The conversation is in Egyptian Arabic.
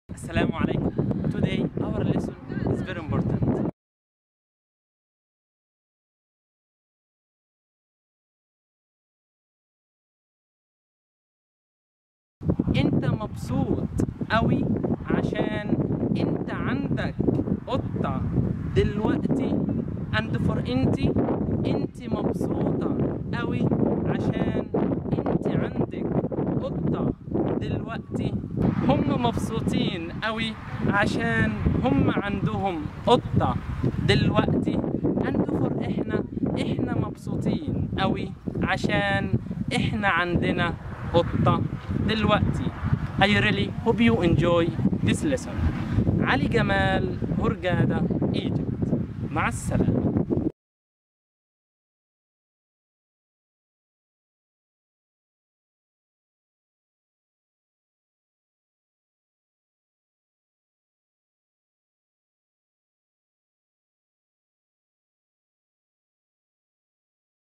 Assalamu alaikum. Today our lesson is very important. انت مبسوط قوي عشان انت عندك قطة دلوقتي and for انتي انت مبسوطة قوي عشان انت عندك قطة دلوقتي هم مبسوطين قوي عشان هم عندهم قطة دلوقتي and for احنا احنا مبسوطين قوي عشان احنا عندنا قطة دلوقتي I really hope you enjoy this lesson علي جمال هرجادة Egypt مع السلامة